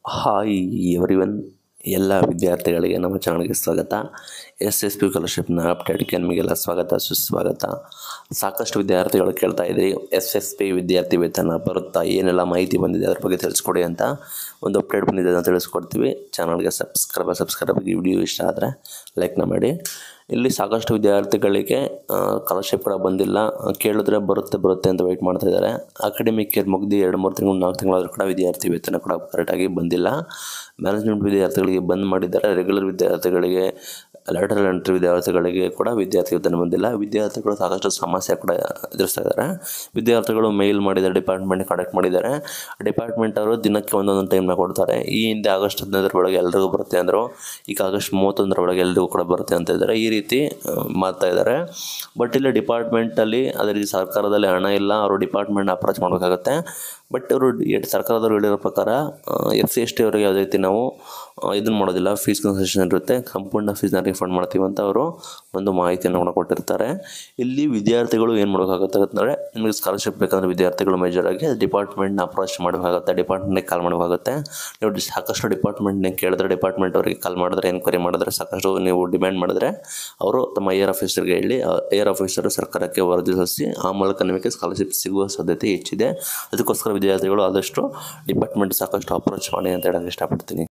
hi everyone ಎಲ್ಲ ವಿದ್ಯಾರ್ಥಿಗಳಿಗೆ ನಮ್ಮ ಚಾನಲ್ಗೆ ಸ್ವಾಗತ ಎಸ್ ಎಸ್ ಪಿ ಸ್ಕಾಲರ್ಶಿಪ್ನ ಅಪ್ಡೇಟ್ಗೆ ನಿಮಗೆಲ್ಲ ಸ್ವಾಗತ ಸುಸ್ವಾಗತ ಸಾಕಷ್ಟು ವಿದ್ಯಾರ್ಥಿಗಳು ಕೇಳ್ತಾ ಇದ್ರಿ ಎಸ್ ಎಸ್ ಪಿ ವಿದ್ಯಾರ್ಥಿ ವೇತನ ಬರುತ್ತಾ ಏನೆಲ್ಲ ಮಾಹಿತಿ ಬಂದಿದೆ ಅದ್ರ ಬಗ್ಗೆ ತಿಳಿಸ್ಕೊಡಿ ಅಂತ ಒಂದು ಅಪ್ಡೇಟ್ ಬಂದಿದೆ ಅಂತ ತಿಳಿಸ್ಕೊಡ್ತೀವಿ ಚಾನಲ್ಗೆ ಸಬ್ಸ್ಕ್ರೈಬ್ ಸಬ್ಸ್ಕ್ರೈಬ್ ಆಗಿ ವಿಡಿಯೋ ಇಷ್ಟ ಆದರೆ ಲೈಕ್ನ ಮಾಡಿ ಇಲ್ಲಿ ಸಾಕಷ್ಟು ವಿದ್ಯಾರ್ಥಿಗಳಿಗೆ ಸ್ಕಾಲರ್ಶಿಪ್ ಕೂಡ ಬಂದಿಲ್ಲ ಆ, ಕೇಳಿದ್ರೆ ಬರುತ್ತೆ ಬರುತ್ತೆ ಅಂತ ವೆಯ್ಟ್ ಮಾಡ್ತಾ ಇದ್ದಾರೆ ಅಕಾಡೆಮಿಕ್ ಇಯರ್ ಮುಗ್ದು ಎರಡು ಮೂರು ತಿಂಗಳು ನಾಲ್ಕು ತಿಂಗಳಾದರೂ ಕೂಡ ವಿದ್ಯಾರ್ಥಿ ವೇತನ ಕೂಡ ಕರೆಕ್ಟಾಗಿ ಬಂದಿಲ್ಲ ಮ್ಯಾನೇಜ್ಮೆಂಟ್ ವಿದ್ಯಾರ್ಥಿಗಳಿಗೆ ಬಂದ್ ಮಾಡಿದ್ದಾರೆ ರೆಗ್ಯುಲರ್ ವಿದ್ಯಾರ್ಥಿಗಳಿಗೆ ಲ್ಯಾಟರಲ್ ಎಂಟ್ರಿ ವಿದ್ಯಾರ್ಥಿಗಳಿಗೆ ಕೂಡ ವಿದ್ಯಾರ್ಥಿ ವೇತನ ಬಂದಿಲ್ಲ ವಿದ್ಯಾರ್ಥಿಗಳು ಸಾಕಷ್ಟು ಸಮಸ್ಯೆ ಕೂಡ ಎದುರಿಸ್ತಾ ಇದ್ದಾರೆ ವಿದ್ಯಾರ್ಥಿಗಳು ಮೇಲ್ ಮಾಡಿದ್ದಾರೆ ಡಿಪಾರ್ಟ್ಮೆಂಟ್ ಕಾಂಟ್ಯಾಕ್ಟ್ ಮಾಡಿದ್ದಾರೆ ಡಿಪಾರ್ಟ್ಮೆಂಟ್ ಅವರು ದಿನಕ್ಕೆ ಒಂದೊಂದು ಟೈಮ್ನ ಕೊಡ್ತಾರೆ ಈ ಹಿಂದೆ ಆಗಸ್ಟ್ ಹದಿನೈದರ ಒಳಗೆ ಎಲ್ರಿಗೂ ಬರುತ್ತೆ ಅಂದರು ಈಗ ಆಗಸ್ಟ್ ಮೂವತ್ತೊಂದರ ಒಳಗೆ ಎಲ್ರಿಗೂ ಕೂಡ ಬರುತ್ತೆ ಅಂತ ಇದ್ದಾರೆ ಈ ರೀತಿ ಆ, ಮಾಡ್ತಾ ಇದ್ದಾರೆ ಬಟ್ ಇಲ್ಲಿ ಡಿಪಾರ್ಟ್ಮೆಂಟಲ್ಲಿ ಅದೇ ರೀತಿ ಸರ್ಕಾರದಲ್ಲಿ ಹಣ ಇಲ್ಲ ಅವರು ಡಿಪಾರ್ಟ್ಮೆಂಟ್ ಅಪ್ರೋಚ್ ಮಾಡಬೇಕಾಗತ್ತೆ ಬಟ್ ಅವರು ಸರ್ಕಾರದವರು ಹೇಳಿರೋ ಪ್ರಕಾರ ಎಫ್ ಸಿ ಎಸ್ ಟಿ ಅವರಿಗೆ ಯಾವುದೇ ರೀತಿ ನಾವು ಇದನ್ನು ಮಾಡೋದಿಲ್ಲ ಫೀಸ್ ಕನ್ಸೆಷನ್ ಇರುತ್ತೆ ಸಂಪೂರ್ಣ ಫೀಸ್ನ ರಿಫಂಡ್ ಮಾಡ್ತೀವಿ ಅಂತ ಅವರು ಒಂದು ಮಾಹಿತಿಯನ್ನು ಕೂಡ ಕೊಟ್ಟಿರ್ತಾರೆ ಇಲ್ಲಿ ವಿದ್ಯಾರ್ಥಿಗಳು ಏನು ಮಾಡಬೇಕಾಗುತ್ತೆ ಅಂದರೆ ನಿಮಗೆ ಸ್ಕಾಲರ್ಶಿಪ್ ಬೇಕಂದ್ರೆ ವಿದ್ಯಾರ್ಥಿಗಳು ಮೇಜರಾಗಿ ಡಿಪಾರ್ಟ್ಮೆಂಟ್ನ ಅಪ್ರೋಚ್ ಮಾಡಬೇಕಾಗುತ್ತೆ ಡಿಪಾರ್ಟ್ಮೆಂಟ್ಗೆ ಕಾಲ್ ಮಾಡಬೇಕಾಗುತ್ತೆ ನೀವು ಡಿ- ಸಾಕಷ್ಟು ಡಿಪಾರ್ಟ್ಮೆಂಟ್ನ ಕೇಳಿದ್ರೆ ಡಿಪಾರ್ಟ್ಮೆಂಟ್ ಅವರಿಗೆ ಕಾಲ್ ಮಾಡಿದ್ರೆ ಎನ್ಕ್ವೈರಿ ಮಾಡಿದ್ರೆ ಸಾಕಷ್ಟು ನೀವು ಡಿಮ್ಯಾಂಡ್ ಮಾಡಿದ್ರೆ ಅವರು ತಮ್ಮ ಏರ್ ಆಫೀಸರ್ಗೆ ಹೇಳಿ ಏರ್ ಆಫೀಸರ್ ಸರ್ಕಾರಕ್ಕೆ ವರದಿ ಸಲ್ಲಿಸಿ ಆ ಮೂಲಕ ನಿಮಗೆ ಸ್ಕಾಲರ್ಶಿಪ್ ಸಿಗುವ ಸಾಧ್ಯತೆ ಹೆಚ್ಚಿದೆ ಅದಕ್ಕೋಸ್ಕರ ವಿದ್ಯಾರ್ಥಿಗಳು ಆದಷ್ಟು ಡಿಪಾರ್ಟ್ಮೆಂಟ್ ಸಾಕಷ್ಟು ಅಪ್ರೋಚ್ ಮಾಡಿ ಅಂತ ಹೇಳಕ್ಕೆ ಇಷ್ಟಪಡ್ತೀನಿ